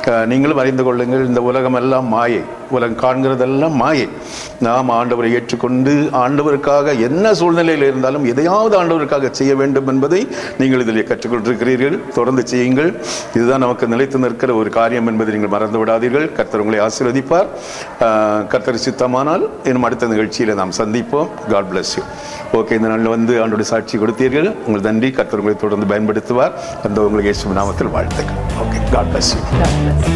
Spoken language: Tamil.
அஹ், நீங்களும் அறிந்து கொள்ளுங்கள் இந்த உலகம் எல்லாம் மாயை உலகம் காண்கிறதெல்லாம் மாயை நாம் ஆண்டவரை ஏற்றுக்கொண்டு ஆண்டவருக்காக என்ன சூழ்நிலையில் இருந்தாலும் எதையாவது ஆண்டவருக்காக செய்ய வேண்டும் என்பதை நீங்கள் இதில் கற்றுக்கொண்டிருக்கிறீர்கள் தொடர்ந்து செய்யுங்கள் இதுதான் நமக்கு நிலைத்து நிற்கிற ஒரு காரியம் என்பதை நீங்கள் மறந்து விடாதீர்கள் கர்த்தர் உங்களை ஆசீர்வதிப்பார் அஹ், கர்த்தர் சித்தமானால் இன்னும் அடுத்த நிகழ்ச்சியில் நாம் சந்திப்போம் காட் bless யூ ஓகே இந்த நாளில் வந்து ஆண்டோட சாட்சி கொடுத்தீர்கள் உங்கள் நன்றி கர்த்தர் உங்களை தொடர்ந்து பயன்படுத்துவார் அந்த உங்களுக்கு இயேசு நாமத்தில் வாழ்த்துக்கள் okay God bless you God bless.